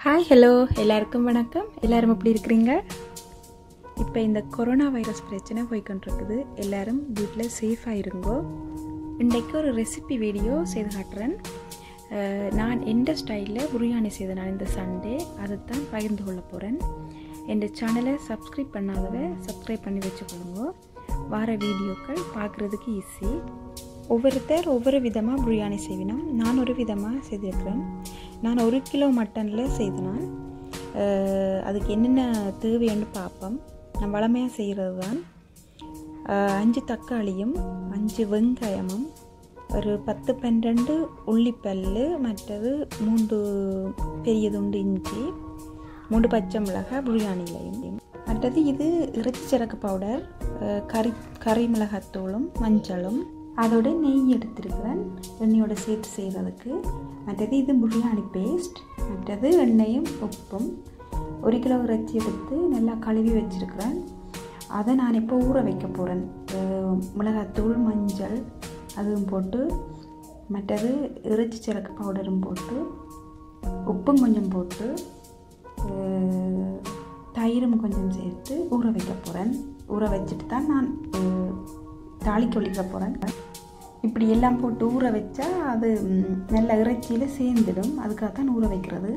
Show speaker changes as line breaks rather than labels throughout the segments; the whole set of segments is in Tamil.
ஹாய் ஹலோ எல்லாருக்கும் வணக்கம் எல்லாரும் எப்படி இருக்கிறீங்க இப்போ இந்த கொரோனா வைரஸ் பிரச்சனை போய்கொண்டிருக்குது எல்லாரும் வீட்டில் சேஃபாக இருங்கோ இன்றைக்கு ஒரு ரெசிபி வீடியோ செய்து காட்டுறேன் அஹ், நான் எந்த ஸ்டைலில் பிரியாணி செய்த நான் இந்த சண்டே அதைத்தான் பகிர்ந்து கொள்ள போகிறேன் என் சேனலை சப்ஸ்கிரைப் பண்ணாதவ சப்ஸ்கிரைப் பண்ணி வச்சுக்கொள்ளுங்க வார வீடியோக்கள் பார்க்குறதுக்கு ஈஸி ஒவ்வொருத்தர் ஒவ்வொரு விதமாக பிரியாணி செய்வினோம் நான் ஒரு விதமாக செய்திருக்கிறேன் நான் ஒரு கிலோ மட்டனில் செய்தனால் அஹ், அதுக்கு என்னென்ன தேவைன்னு பார்ப்போம் நான் வளமையாக செய்கிறது தான் அஹ், அஞ்சு தக்காளியும் அஞ்சு வெங்காயமும் ஒரு பத்து பன்னெண்டு உள்ளிப்பல்லு மற்றது மூன்று பெரிய துண்டு இஞ்சி மூன்று பச்சை மிளகாய் பிரியாணிலையும் மற்றது இது இறைச்சி சிறக்கு பவுடர் அஹ், கறி கறி மிளகாத்தூளும் மஞ்சளும் அதோட நெய் எடுத்திருக்கிறேன் எண்ணெயோட சேர்த்து செய்கிறதுக்கு மற்றது இது பிரியாணி பேஸ்ட் மற்றது எண்ணெயும் உப்பும் ஒரு கிலோ இறைச்சி எடுத்து நல்லா கழுவி வச்சுருக்கிறேன் அதை நான் இப்போ ஊற வைக்க போகிறேன் மிளகாத்தூள் மஞ்சள் அதுவும் போட்டு மற்றது இறைச்சி சிறக்கு பவுடரும் போட்டு உப்பும் கொஞ்சம் போட்டு அஹ், தயிரும் கொஞ்சம் சேர்த்து ஊற வைக்க போகிறேன் ஊற வச்சுட்டு தான் நான் அஹ், தாளிக்க ஒழிக்க போகிறேன் இப்படி எல்லாம் போட்டு ஊற வச்சா அது ம், நல்ல இறைச்சியில் சேர்ந்துடும் அதுக்காக தான் ஊற வைக்கிறது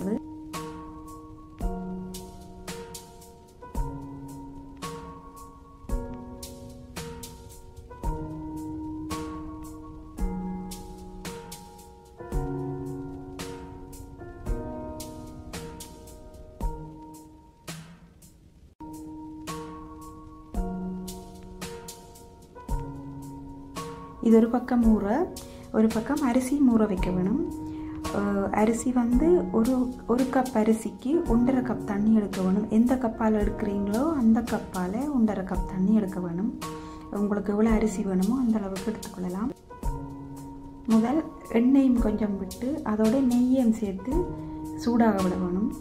இது ஒரு பக்கம் ஊற ஒரு பக்கம் அரிசி ஊற வைக்க வேணும் அஹ் அரிசி வந்து ஒரு ஒரு கப் அரிசிக்கு ஒன்றரை கப் தண்ணி எடுக்க வேணும் எந்த கப்பால் எடுக்கிறீங்களோ அந்த கப்பால் ஒன்றரை கப் தண்ணி எடுக்க வேணும் உங்களுக்கு எவ்வளோ அரிசி வேணுமோ அந்த அளவுக்கு எடுத்துக்கொள்ளலாம் முதல் எண்ணெயும் கொஞ்சம் விட்டு அதோட நெய்யும் சேர்த்து சூடாக விட வேணும்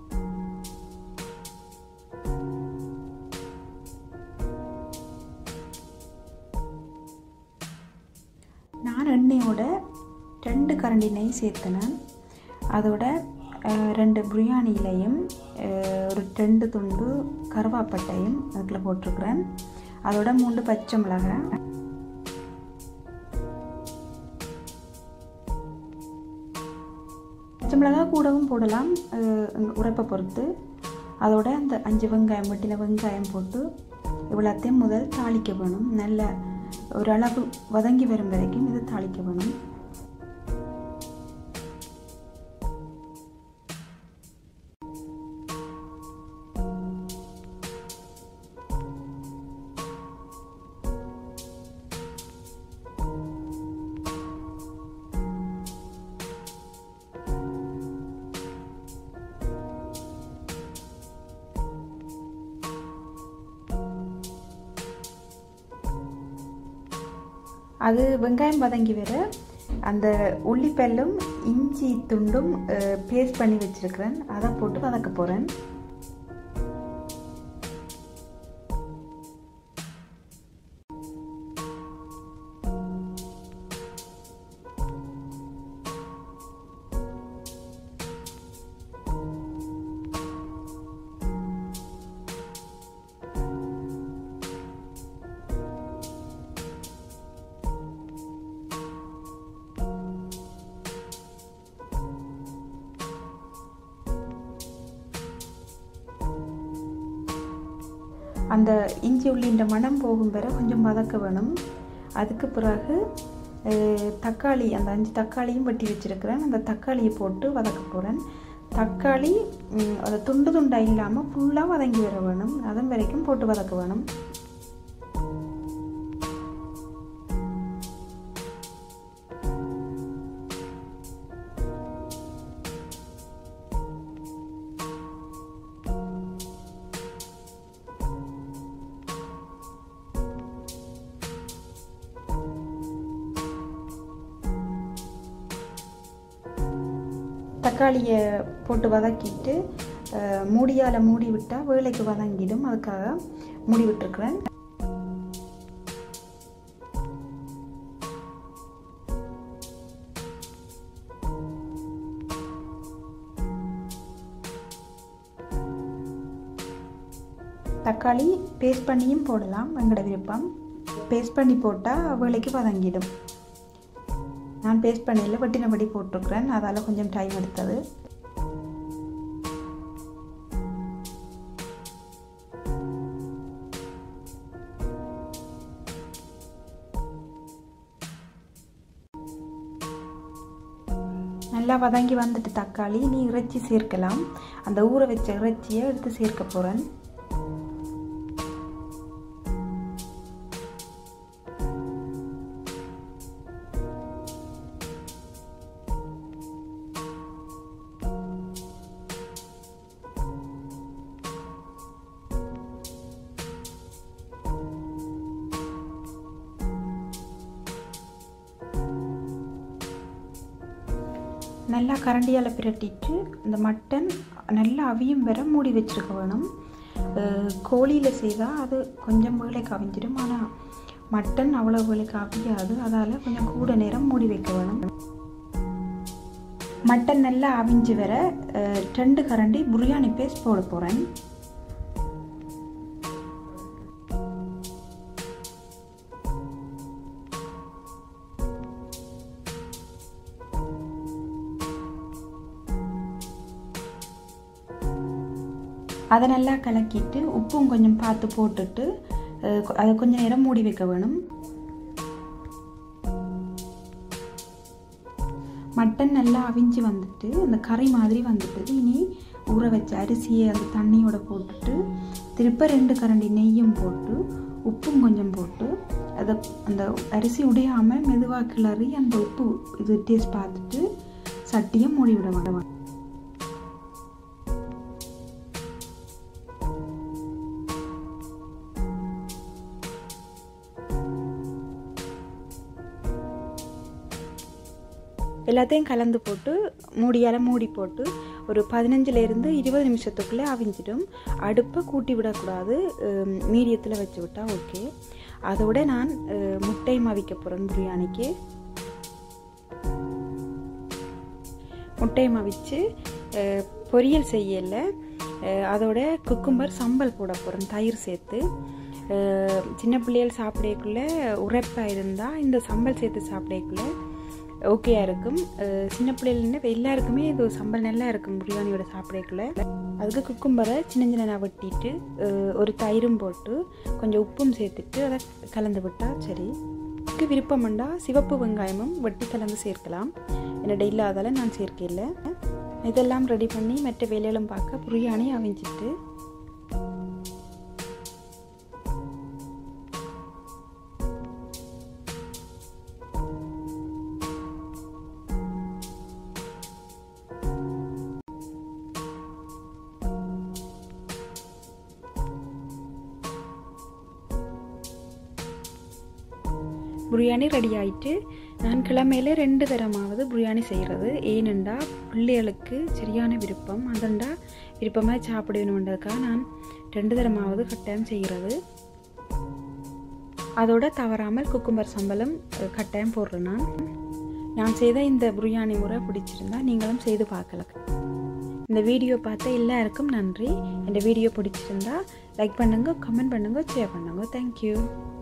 நான் எண்ணெயோட ரெண்டு கரண்டி நெய் சேர்த்தினேன் அதோட அஹ், ரெண்டு பிரியாணி இலையும் அஹ், ஒரு ரெண்டு துண்டு கருவாப்பட்டையும் அதுக்குள்ள போட்டிருக்கிறேன் அதோட மூன்று பச்சை மிளகாய் பச்சை மிளகாய் கூடவும் போடலாம் அஹ், உரைப்பை பொறுத்து அதோட அந்த அஞ்சு வெங்காயம் வெட்டின வெங்காயம் போட்டு இவ்வளோத்தையும் முதல் தாளிக்க வேணும் நல்ல ஓரளவு வதங்கி வரும் வரைக்கும் இது தாளிக்க வேணும் அது வெங்காயம் வதங்கி வர அந்த உள்ளிப்பல்லும் இஞ்சி துண்டும் பேஸ்ட் பண்ணி வச்சிருக்கிறேன் அதை போட்டு வதக்க போகிறேன் அந்த இஞ்சி உள்ளின்ற மனம் போகும் வரை கொஞ்சம் வதக்க வேணும் அதுக்கு பிறகு அஹ், தக்காளி அந்த அஞ்சு தக்காளியும் வெட்டி வச்சிருக்கிறேன் அந்த தக்காளியை போட்டு வதக்க போகிறேன் தக்காளி ம், அது துண்டு துண்டாக இல்லாமல் ஃபுல்லாக வதங்கி வர வேணும் அதன் வரைக்கும் போட்டு வதக்க வேணும் தக்காளியை போட்டு வதக்கிட்டு அஹ், மூடியால் மூடி விட்டால் வேலைக்கு வதங்கிடும் அதுக்காக மூடி விட்டுருக்குறேன் தக்காளி பேஸ்ட் பண்ணியும் போடலாம் எங்களோட விருப்பம் பேஸ்ட் பண்ணி போட்டால் வேலைக்கு வதங்கிடும் நான் பேஸ்ட் பண்ணையில் வெட்டினபடி போட்டிருக்கிறேன் அதால் கொஞ்சம் டைம் எடுத்தது நல்லா வதங்கி வந்துட்டு தக்காளி நீ இறைச்சி சேர்க்கலாம் அந்த ஊற வச்ச இறைச்சியை எடுத்து சேர்க்க போகிறேன் நல்லா கரண்டியால் பிரட்டிட்டு இந்த மட்டன் நல்லா அவியும் வர மூடி வச்சுருக்க வேணும் கோழியில் செய்தால் அது கொஞ்சம் வேலைக்கு அவிஞ்சிடும் ஆனால் மட்டன் அவ்வளோ வேலைக்கு அவியாது அதால் கொஞ்சம் கூட நேரம் மூடி வைக்க வேணும் மட்டன் நல்லா அவிஞ்சு வர ரெண்டு கரண்டி பிரியாணி பேஸ்ட் போட போகிறேன் அதை நல்லா கலக்கிட்டு உப்பும் கொஞ்சம் பார்த்து போட்டுட்டு அதை கொஞ்சம் நேரம் மூடி வைக்க வேணும் மட்டன் நல்லா அவிஞ்சு வந்துட்டு அந்த கறி மாதிரி வந்துட்டு இனி ஊற வச்ச அரிசியை அந்த தண்ணியோட போட்டுட்டு திருப்ப ரெண்டு கரண்டி நெய்யும் போட்டு உப்பும் கொஞ்சம் போட்டு அதை அந்த அரிசி உடையாமல் மெதுவாக கிளறி அந்த உப்பு இது டேஸ்ட் பார்த்துட்டு சட்டியை மூடி விட வேண்டாம் எல்லாத்தையும் கலந்து போட்டு மூடியால் மூடி போட்டு ஒரு பதினஞ்சுலேருந்து இருபது நிமிஷத்துக்குள்ளே அவிஞ்சிடும் அடுப்பை கூட்டி விடக்கூடாது மீடியத்தில் வச்சு விட்டால் ஓகே அதோட நான் முட்டை மவிக்க போகிறேன் பிரியாணிக்கு முட்டை மவிச்சு பொரியல் செய்யல அதோட குக்கும்பர் சம்பல் போட போகிறேன் தயிர் சேர்த்து சின்ன பிள்ளைகள் சாப்பிடக்குள்ளே உரைப்பாக இருந்தால் இந்த சம்பல் சேர்த்து சாப்பிடக்குள்ளே ஓகேயா இருக்கும் சின்ன பிள்ளைகள்னு எல்லாருக்குமே இது சம்பல் நல்லா இருக்கும் பிரியாணியோட சாப்பிடக்குள்ள அதுக்கு குக்கும்பரை சின்ன சின்ன வெட்டிட்டு ஒரு தயிரும் போட்டு கொஞ்சம் உப்பும் சேர்த்துட்டு அதை கலந்து விட்டால் சரி இதுக்கு விருப்பம்ண்டா சிவப்பு வெங்காயமும் வெட்டி கலந்து சேர்க்கலாம் என்னோட இல்லாதால நான் சேர்க்கல இதெல்லாம் ரெடி பண்ணி மற்ற வேலைகளும் பார்க்க பிரியாணி அவிஞ்சிட்டு பிரியாணி ரெடி ஆயிட்டு நான் கிழமையில ரெண்டு தரமாவது பிரியாணி செய்கிறது ஏனெண்டா பிள்ளைகளுக்கு சரியான விருப்பம் அதண்டா விருப்பமாக சாப்பிடணுன்றதுக்காக நான் ரெண்டு தரமாவது கட்டாயம் செய்கிறது அதோட தவறாமல் குக்கும்பர் சம்பளம் கட்டாயம் போடுறேன் நான் நான் செய்த இந்த பிரியாணி முறை பிடிச்சிருந்தா நீங்களும் செய்து பார்க்கலாம் இந்த வீடியோ பார்த்த எல்லாருக்கும் நன்றி இந்த வீடியோ பிடிச்சிருந்தா லைக் பண்ணுங்க கமெண்ட் பண்ணுங்க ஷேர் பண்ணுங்க தேங்க்யூ